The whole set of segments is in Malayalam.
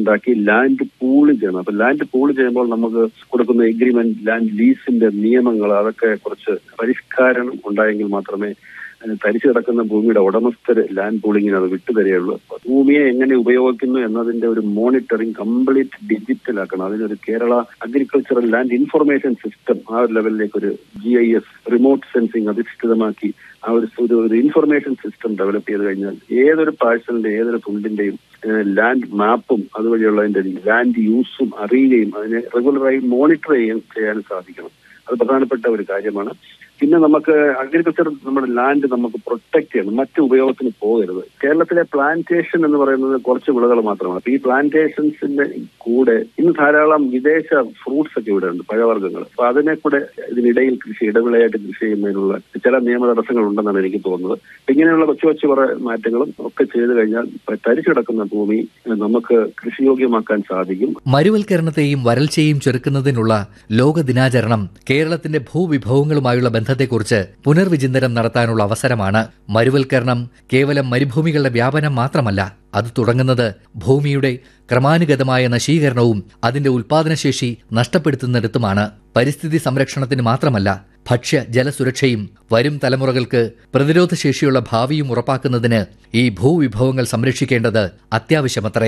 ഉണ്ടാക്കി ലാൻഡ് പൂൾ ചെയ്യണം അപ്പൊ ലാൻഡ് പൂൾ ചെയ്യുമ്പോൾ നമുക്ക് കൊടുക്കുന്ന എഗ്രിമെന്റ് ലാൻഡ് ലീസിന്റെ നിയമങ്ങൾ അതൊക്കെ കുറച്ച് പരിഷ്കാരം ഉണ്ടായെങ്കിൽ മാത്രമേ ഏഹ്, തരിച്ചു കിടക്കുന്ന ഭൂമിയുടെ ഉടമസ്ഥര് ലാൻഡ് പൂളിങ്ങിന് അത് വിട്ടുതരികയുള്ളൂ അപ്പൊ ഭൂമിയെ എങ്ങനെ ഉപയോഗിക്കുന്നു എന്നതിന്റെ ഒരു മോണിറ്ററിംഗ് കംപ്ലീറ്റ് ഡിജിറ്റൽ ആക്കണം അതിനൊരു Kerala agricultural land information system ആ ഒരു ലെവലിലേക്ക് ഒരു G I S remote sensing അധിഷ്ഠിതമാക്കി ആ ഒരു ഒരു ഒരു ഇൻഫർമേഷൻ സിസ്റ്റം ഡെവലപ്പ് ചെയ്ത് കഴിഞ്ഞാൽ ഏതൊരു പാഴ്സലിന്റെ ഏതൊരു തുണ്ടിന്റെയും ലാൻഡ് മാപ്പും അതുവഴിയുള്ളതിന്റെ ലാൻഡ് യൂസും അറിയുകയും അതിനെ റെഗുലറായി മോണിറ്റർ ചെയ്യാൻ ചെയ്യാൻ സാധിക്കണം അത് പ്രധാനപ്പെട്ട ഒരു കാര്യമാണ് പിന്നെ നമുക്ക് അഗ്രികൾച്ചർ നമ്മുടെ ലാൻഡ് നമുക്ക് പ്രൊട്ടക്ട് ചെയ്യണം മറ്റു ഉപയോഗത്തിന് പോകരുത് കേരളത്തിലെ പ്ലാന്റേഷൻ എന്ന് പറയുന്നത് കുറച്ച് വിളകൾ മാത്രമാണ് അപ്പൊ ഈ പ്ലാന്റേഷൻസിന്റെ കൂടെ ഇന്ന് ധാരാളം വിദേശ ഫ്രൂട്ട്സ് ഒക്കെ ഇവിടെ ഉണ്ട് പഴവർഗ്ഗങ്ങൾ അപ്പൊ അതിനെ കൂടെ ഇതിനിടയിൽ കൃഷി ഇടവിളയായിട്ട് കൃഷി ചെയ്യുന്നതിനുള്ള ചില നിയമ തടസ്സങ്ങൾ ഉണ്ടെന്നാണ് എനിക്ക് തോന്നുന്നത് അപ്പൊ ഇങ്ങനെയുള്ള കൊച്ചു കൊച്ചു കുറെ മാറ്റങ്ങളും ഒക്കെ ചെയ്തു കഴിഞ്ഞാൽ തരിച്ചു കിടക്കുന്ന ഭൂമി ഏഹ്, നമുക്ക് കൃഷിയോഗ്യമാക്കാൻ സാധിക്കും മരുവൽക്കരണത്തെയും വരൾച്ചയെയും ചെറുക്കുന്നതിനുള്ള ലോക ദിനാചരണം കേരളത്തിന്റെ ഭൂവിഭവങ്ങളുമായുള്ള ബന്ധത്തെക്കുറിച്ച് പുനർവിചിന്തനം നടത്താനുള്ള അവസരമാണ് മരുവൽക്കരണം കേവലം മരുഭൂമികളുടെ വ്യാപനം മാത്രമല്ല അത് തുടങ്ങുന്നത് ഭൂമിയുടെ ക്രമാനുഗതമായ നശീകരണവും അതിന്റെ ഉൽപാദനശേഷി നഷ്ടപ്പെടുത്തുന്നിടത്തുമാണ് പരിസ്ഥിതി സംരക്ഷണത്തിന് മാത്രമല്ല ഭക്ഷ്യ ജലസുരക്ഷയും വരും തലമുറകൾക്ക് പ്രതിരോധശേഷിയുള്ള ഭാവിയും ഉറപ്പാക്കുന്നതിന് ഈ ഭൂവിഭവങ്ങൾ സംരക്ഷിക്കേണ്ടത് അത്യാവശ്യമത്രേ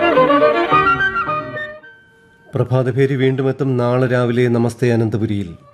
പ്രഭാതഭേരി വീണ്ടും എത്തും നാളെ രാവിലെ നമസ്തേ അനന്തപുരിയിൽ